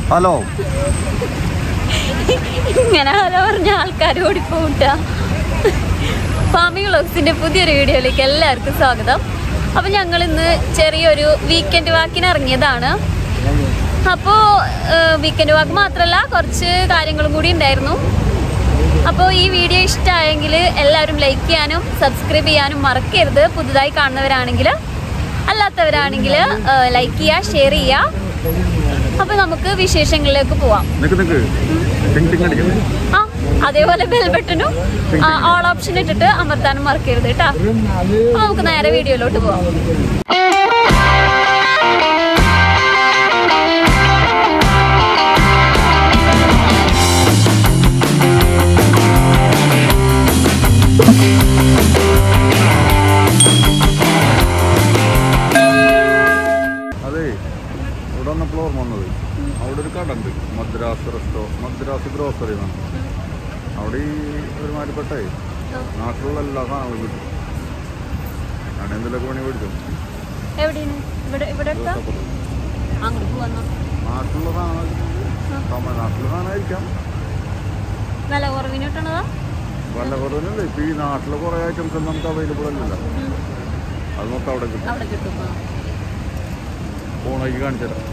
Hello ഇങ്ങനെ hello പറഞ്ഞ ആൾക്കാർ ഓടിപ്പോട്ട ഫാമിംഗ് വ്ളോഗ്സിന്റെ പുതിയൊരു വീഡിയോയിലേക്ക് എല്ലാവർക്കും സ്വാഗതം അപ്പം ഞങ്ങൾ ഇന്ന് ചെറിയൊരു വീക്കെൻഡ് വാക്കിന് ഇറങ്ങിയതാണ് അപ്പോൾ വീക്കെൻഡ് വാക്ക് മാത്രമല്ല കുറച്ച് കാര്യങ്ങളും കൂടി ഉണ്ടായിരുന്നു അപ്പോൾ ഈ വീഡിയോ ഇഷ്ടമായെങ്കിൽ എല്ലാവരും ലൈക്ക് ചെയ്യാനും സബ്സ്ക്രൈബ് ചെയ്യാനും മറക്കരുത് പുതുതായി കാണുന്നവരാണെങ്കിൽ അല്ലാത്തവരാണെങ്കിൽ ലൈക്ക് ചെയ്യുക ഷെയർ ചെയ്യുക അപ്പോൾ നമുക്ക് വിശേഷങ്ങളിലേക്ക് പോവാം നിക്ക് നിക്ക് ടിങ് ടിങ് അടിക്കല്ലേ ആ അതേപോലെ ബെൽ ബട്ടണും ഓൾ ഓപ്ഷൻ ഇട്ടിട്ട് അമർത്താനും മറക്കരുത് കേട്ടോ അപ്പൊ നമുക്ക് നേരെ വീഡിയോയിലോട്ട് പോവാം അതെ ഇവിടെ വന്നപ്പോൾ ഓർമ്മ വന്നത് അവിടെ ഒരു കട ഉണ്ട് മദ്രാസ് റെസ്റ്റോ മദ്രാസ് ഗ്രോസറി എന്നാണ് അവിടെ ഈ ഒരുമാതിരിപ്പെട്ടേ നാട്ടിലുള്ള എല്ലാ സാധനങ്ങളും കിട്ടും ഞാൻ എന്തെങ്കിലുമൊക്കെ പണി മേടിച്ചു എവിടെയാണ് ഇവിടെ ഇവിടെ അടുത്താ അങ്ങോട്ട് പോവാന്നോ നാട്ടിലുള്ള സാധനം തമിഴ്നാട്ടിലെ സാധനമായിരിക്കാം വില കുറവിന് കിട്ടണതാ വല്ല കുറവില്ല ഇപ്പൊ ഈ നാട്ടിലെ കുറെ ഐറ്റംസ് ഒന്നും നമുക്ക് അവൈലബിൾ അല്ലല്ലോ അത് മൊത്തം അവിടെ കിട്ടും അവിടെ കിട്ടും ആ. ഫോണേക്ക് കാണിച്ചു തരാം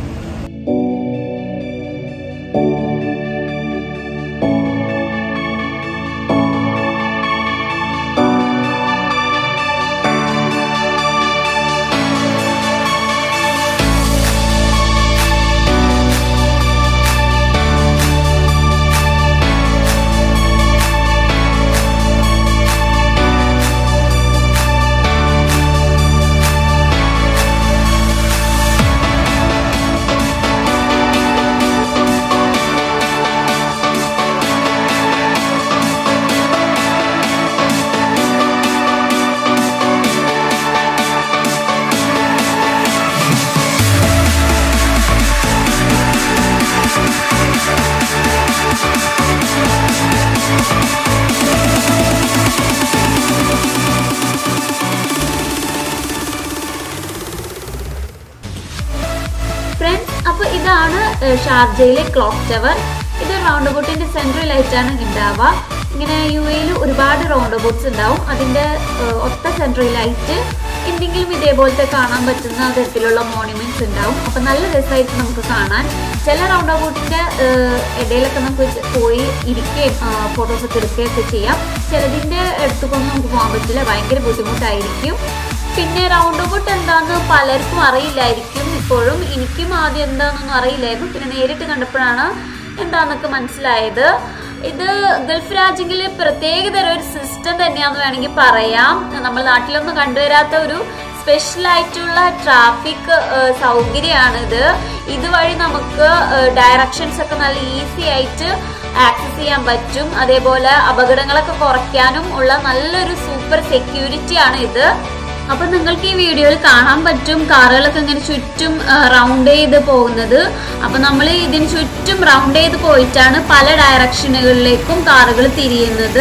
ഫ്രണ്ട്സ് അപ്പോൾ ഇതാണ് ഏഹ്, ഷാർജയിലെ ക്ലോക്ക് ടവർ ഇത് റൗണ്ട് ബോട്ടിന്റെ സെൻട്രലായിട്ടാണ് ഉണ്ടാവുക ഇങ്ങനെ യു എയിൽ ഒരുപാട് റൗണ്ട് ബോട്ട്സ് ഉണ്ടാവും അതിന്റെ ഏഹ്, ഒത്ത സെൻട്രലായിട്ട് എന്തെങ്കിലും ഇതേപോലത്തെ കാണാൻ പറ്റുന്ന തരത്തിലുള്ള മോണുമെന്റ്സ് ഉണ്ടാവും അപ്പം നല്ല രസമായിട്ട് നമുക്ക് കാണാൻ ചില റൗണ്ട് ബോട്ടിന്റെ ഇടയിലൊക്കെ നമുക്ക് പോയി ഇരിക്കുകയും ഫോട്ടോസ് ഒക്കെ എടുക്കുകയൊക്കെ ചെയ്യാം ചിലതിന്റെ അടുത്തൊന്നും നമുക്ക് പോകാൻ പറ്റില്ല ഭയങ്കര ബുദ്ധിമുട്ടായിരിക്കും പിന്നെ റൗണ്ട് ബോട്ട് എന്താന്ന് പലർക്കും അറിയില്ലായിരിക്കും ഇപ്പോഴും എനിക്കും ആദ്യം എന്താണെന്നൊന്നും അറിയില്ലായിരുന്നു പിന്നെ നേരിട്ട് കണ്ടപ്പോഴാണ് എന്താന്നൊക്കെ മനസ്സിലായത് ഇത് ഗൾഫ് രാജ്യങ്ങളിൽ പ്രത്യേകതരം ഒരു സിസ്റ്റം തന്നെയാന്ന് വേണമെങ്കിൽ പറയാം നമ്മൾ നാട്ടിലൊന്നും കണ്ടുവരാത്ത ഒരു സ്പെഷ്യൽ ആയിട്ടുള്ള ട്രാഫിക് സൗകര്യമാണ് ഇത് ഇതുവഴി നമുക്ക് ഡയറക്ഷൻസ് ഒക്കെ നല്ല ഈസി ആയിട്ട് ആക്സസ് ചെയ്യാൻ പറ്റും അതേപോലെ അപകടങ്ങളൊക്കെ കുറയ്ക്കാനും ഉള്ള നല്ലൊരു സൂപ്പർ സെക്യൂരിറ്റി ആണ് ഇത് അപ്പൊ നിങ്ങൾക്ക് ഈ വീഡിയോയിൽ കാണാൻ പറ്റും കാറുകളൊക്കെ ഇങ്ങനെ ചുറ്റും റൗണ്ട് ചെയ്ത് പോകുന്നത് അപ്പൊ നമ്മൾ ഇതിന് ചുറ്റും റൗണ്ട് ചെയ്ത് പോയിട്ടാണ് പല ഡയറക്ഷനുകളിലേക്കും കാറുകൾ തിരിയുന്നത്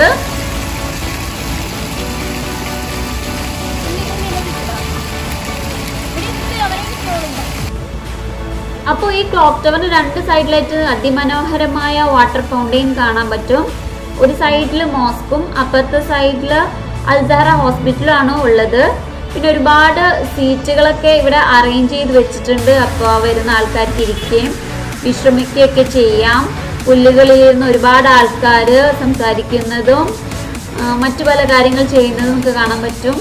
അപ്പോൾ ഈ ക്ലോക്ക് ടവറിന് രണ്ട് സൈഡിലായിട്ട് അതിമനോഹരമായ വാട്ടർ ഫൗണ്ടെയിൻ കാണാൻ പറ്റും ഒരു സൈഡിൽ മോസ്കും അപ്പുറത്തെ സൈഡിൽ അൽസാറ ഹോസ്പിറ്റലാണ് ഉള്ളത് പിന്നെ ഒരുപാട് സീറ്റുകളൊക്കെ ഇവിടെ അറേഞ്ച് ചെയ്ത് വെച്ചിട്ടുണ്ട് അപ്പോൾ വരുന്ന ആൾക്കാർക്ക് ഇരിക്കുകയും വിശ്രമിക്കുകയൊക്കെ ചെയ്യാം പുല്ലുകളിൽ ഇരുന്ന് ഒരുപാട് ആൾക്കാർ സംസാരിക്കുന്നതും ആ, മറ്റു പല കാര്യങ്ങൾ ചെയ്യുന്നതും നമുക്ക് കാണാൻ പറ്റും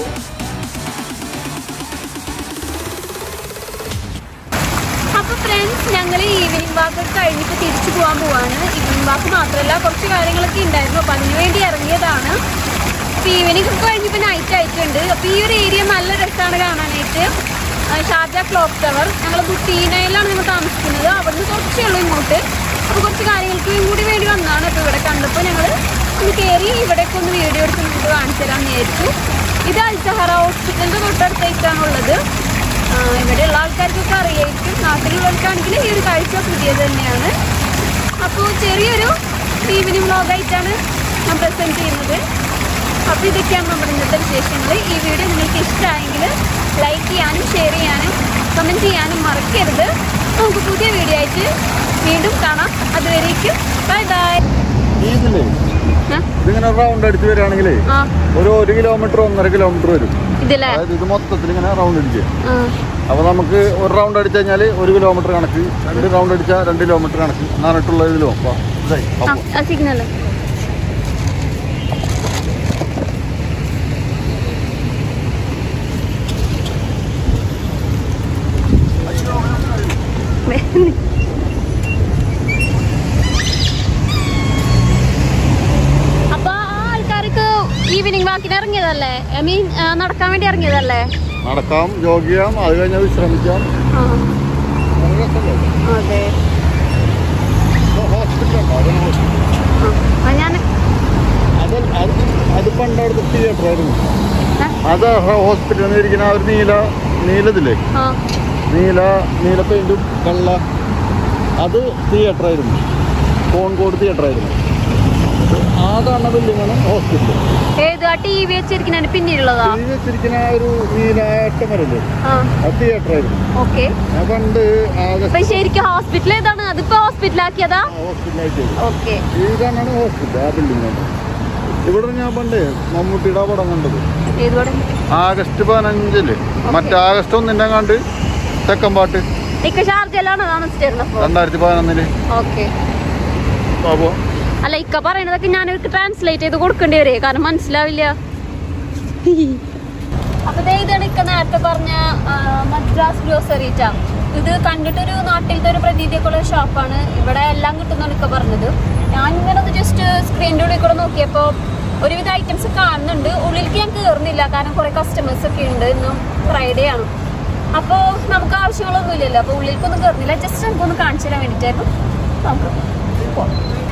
അപ്പൊ ഫ്രണ്ട്സ് ഞങ്ങൾ ഈവനിങ് വാക്ക് ഒക്കെ കഴിഞ്ഞിട്ട് തിരിച്ചു പോകാൻ പോവാണ് ഈവനിങ് വാക്ക് മാത്രമല്ല കുറച്ച് കാര്യങ്ങളൊക്കെ ഉണ്ടായിരുന്നു അപ്പൊ അതിനു വേണ്ടി ഇറങ്ങിയതാണ് അപ്പൊ ഈവനിങ് ഒക്കെ കഴിഞ്ഞപ്പോൾ നൈറ്റ് ആയിട്ടുണ്ട് അപ്പൊ ഈ ഒരു ഏരിയ നല്ല രസമാണ് കാണാനായിട്ട് ആ, ഷാർജ ക്ലോക്ക് ടവർ ഞങ്ങൾ ബുട്ടീനയിലാണ് ഞങ്ങൾ താമസിക്കുന്നത് അവിടുന്ന് കുറച്ചേ ഉള്ളൂ ഇങ്ങോട്ട് അപ്പോൾ കുറച്ച് കാര്യങ്ങൾക്ക് കൂടി വേണ്ടി വന്നതാണ് അപ്പോൾ ഇവിടെ കണ്ടപ്പോൾ ഞങ്ങൾ ഒന്ന് കയറി ഇവിടേക്ക് ഒന്ന് വീഡിയോ എടുത്ത് നിങ്ങൾക്ക് കാണിച്ചു തരാമെന്ന് വിചാരിച്ചു ഇത് അൽസഹറ ഹോസ്പിറ്റലിൻ്റെ തൊട്ടടുത്തായിട്ടാണുള്ളത് ആ, ഇവിടെയുള്ള ആൾക്കാർക്കൊക്കെ അറിയായിരിക്കും നാട്ടിലുള്ളവർക്കാണെങ്കിൽ ഈ ഒരു കാഴ്ച പുതിയത് തന്നെയാണ് അപ്പോൾ ചെറിയൊരു ഈവനിങ് വ്ളോഗായിട്ടാണ് ഞാൻ പ്രസൻറ്റ് ചെയ്യുന്നത് അപ്പോൾ ഇതൊക്കെയാണ് നമ്മുടെ ഇന്നത്തെ വിശേഷങ്ങൾ ഈ വീഡിയോ നിങ്ങൾക്ക് ഇഷ്ടമായെങ്കിൽ ലൈക്ക് ചെയ്യാനും ഷെയർ ചെയ്യാനും കമൻറ്റ് ചെയ്യാനും മറക്കരുത് നമുക്ക് പുതിയ വീഡിയോ ആയിട്ട് വീണ്ടും കാണാം അതുവരേക്കും ബൈ ബൈ ഇതില്ലേ ഇതിങ്ങനെ റൗണ്ട് അടിച്ച് വരികയാണെങ്കിലേ ആ ഒരു ഒരു കിലോമീറ്റർ ഒന്നര കിലോമീറ്റർ വരും ഇതില്ലേ അതായത് ഇത് മൊത്തത്തിൽ ഇങ്ങനെ റൗണ്ട് അടിക്കുക ആ അപ്പോൾ നമുക്ക് ഒരു റൗണ്ട് അടിച്ചു കഴിഞ്ഞാൽ ഒരു കിലോമീറ്റർ കണക്ക് രണ്ട് റൗണ്ട് അടിച്ചാൽ രണ്ട് കിലോമീറ്റർ കണക്ക് നാനിട്ടുള്ള ഇതിലോ ഇതായി ആ, അപ്പോൾ ആ സിഗ്നൽ അപ്പൊ ആ ആൾക്കാർക്ക് ഈവനിങ് വാക്കിന് ഇറങ്ങിയതല്ലേ ഐ മീൻ നടക്കാൻ വേണ്ടി ഇറങ്ങിയതല്ലേ നടക്കാം ജോഗ് ചെയ്യാം അത് കഴിഞ്ഞാൽ വിശ്രമിക്കാം ആ, നല്ല രസമല്ലേ? അതെ ഇപ്പൊ hospital ഉണ്ടോ? അതൊരു hospital. ആ, ആ, ഞാൻ അത് അത് അത് പണ്ട് അവിടുത്തെ തിയേറ്റർ ആയിരുന്നു ഏ? അത് ഹോസ്പിറ്റലിൽ ഇരിക്കുന്ന ആ ഒരു നീല നീലതില്ലേ ആ നീല നീല പെയിന്റും വെള്ള അത് തിയേറ്റർ ആയിരുന്നു കോൺകോട് തിയേറ്റർ ആയിരുന്നു ആ കാണുന്ന ബിൽഡിങ്ങാണ് ഹോസ്പിറ്റൽ ഏത് ആ ടി വി വെച്ചിരിക്കുന്നതിന് പിന്നിലുള്ളതാ ഈ വെച്ചിരിക്കുന്ന ആ ഒരു നീല അട്ടമരല്ലേ ആ അത് തിയേറ്റർ ആയിരുന്നു ഓക്കെ ഞാൻ പണ്ട് അപ്പൊ ശരിക്കും ഹോസ്പിറ്റൽ ഏതാണ് അതിപ്പോ ഹോസ്പിറ്റലാക്കിയതാ ഹോസ്പിറ്റലായിട്ട് ഓക്കെ ഈ കാണാണ് ഹോസ്പിറ്റൽ ആ ബിൽഡിംഗ് ഇവിടെ ഞാൻ പണ്ട് മമ്മൂട്ടിയുടെ ആ പടം കണ്ടത് ഏത് പടം ആഗസ്റ്റ് പതിനഞ്ചില് മറ്റേ ആഗസ്റ്റ് ഒന്നിൻ്റെ കണ്ട് തെക്കമ്പാട്ട് ഇക്ക ഷാർജയിലാണ് താമസിച്ചിരുന്നപ്പോ രണ്ടായിരത്തി പതിനൊന്നില് ഓക്കെ അപ്പോൾ അല്ല ഇക്ക പറയണതൊക്കെ ഞാൻ ട്രാൻസ്ലേറ്റ് ചെയ്ത് കൊടുക്കേണ്ടി വരേ കാരണം മനസ്സിലാവില്ല അപ്പൊ ദേ ഇതാണ് ഇക്ക നേരത്തെ പറഞ്ഞ ആ, മദ്രാസ് ഗ്രോസറീറ്റ ഇത് കണ്ടിട്ടൊരു നാട്ടിലത്തെ ഒരു പ്രതീതിയൊക്കെ ഉള്ള ഷോപ്പാണ് ഇവിടെ എല്ലാം കിട്ടുന്നാണ് ഇക്ക പറഞ്ഞത് ഞാൻ ഇങ്ങനെ ഒന്ന് ജസ്റ്റ് സ്ക്രീനിന്റെ ഉള്ളിൽ കൂടെ നോക്കിയപ്പോ ഒരുവിധ ഐറ്റംസ് കാണുന്നുണ്ട് ഉള്ളിലേക്ക് ഞാൻ കയറുന്നില്ല കാരണം കുറെ കസ്റ്റമേഴ്സ് ഒക്കെ ഉണ്ട് ഇന്നും ഫ്രൈഡേ ആണ് അപ്പോൾ നമുക്ക് ആവശ്യങ്ങളൊന്നും ഇല്ലല്ലോ അപ്പോൾ ഉള്ളിലേക്കൊന്നും കയറുന്നില്ല ജസ്റ്റ് നമുക്കൊന്ന് കാണിച്ചു തരാൻ വേണ്ടിയിട്ടായിരുന്നു നമുക്ക് പോവാം